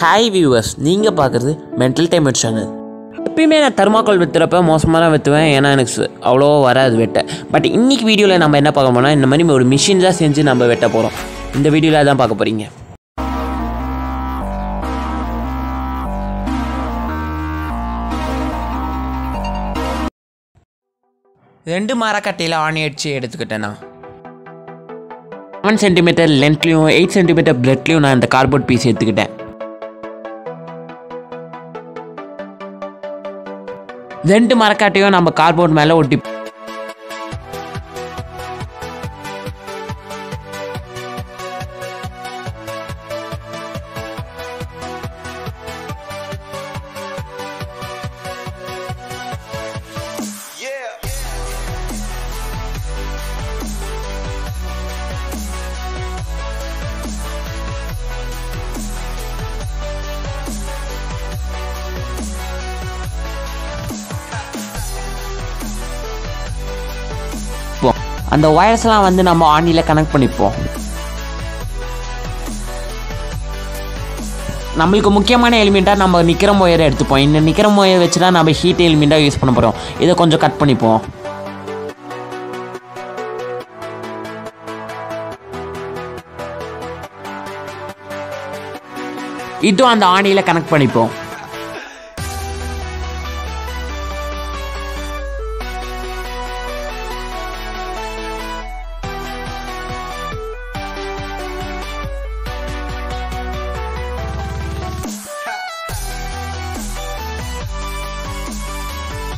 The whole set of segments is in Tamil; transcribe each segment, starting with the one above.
ஹாய் வியூவர்ஸ் நீங்கள் பார்க்குறது மென்டல் டைம் சேனல் எப்பயுமே நான் தர்மாக்கோல் வெத்துறப்ப மோசமாக தான் வெத்துவேன் ஏன்னா எனக்கு சு- அவ்வளோவா வராது வெட்ட பட் இன்னைக்கு வீடியோவில் நம்ம என்ன பார்க்க போனால் இந்த மாதிரி ஒரு மிஷின் தான் செஞ்சு நம்ம வெட்ட போகிறோம் இந்த வீடியோவில் தான் பார்க்க போகிறீங்க ரெண்டு மரக்கட்டையில் ஆணி அடித்து எடுத்துக்கிட்டேன் நான் செவன் சென்டிமீட்டர் லென்த்லையும் எயிட் சென்டிமீட்டர் பிரெட்லையும் நான் இந்த கார்போர்ட் பீஸ் எடுத்துக்கிட்டேன் ரெண்டு மரக்காட்டையும் நம்ம கார்போர்ட் மேலே ஒட்டி வைப்போம் அந்த ஒயர்ஸ்லாம் வந்து நம்ம ஆணியில் கனெக்ட் பண்ணிப்போம் நம்மளுக்கு முக்கியமான எலிமெண்ட்டாக நம்ம நிற்கிற ஒயரை எடுத்துப்போம் இந்த நிற்கிற ஒயர் வச்சு தான் நம்ம ஹீட் எலிமெண்ட்டாக யூஸ் பண்ண போகிறோம் இதை கொஞ்சம் கட் பண்ணிப்போம் இதுவும் அந்த ஆணியில் கனெக்ட் பண்ணிப்போம்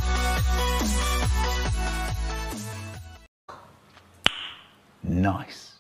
Nice.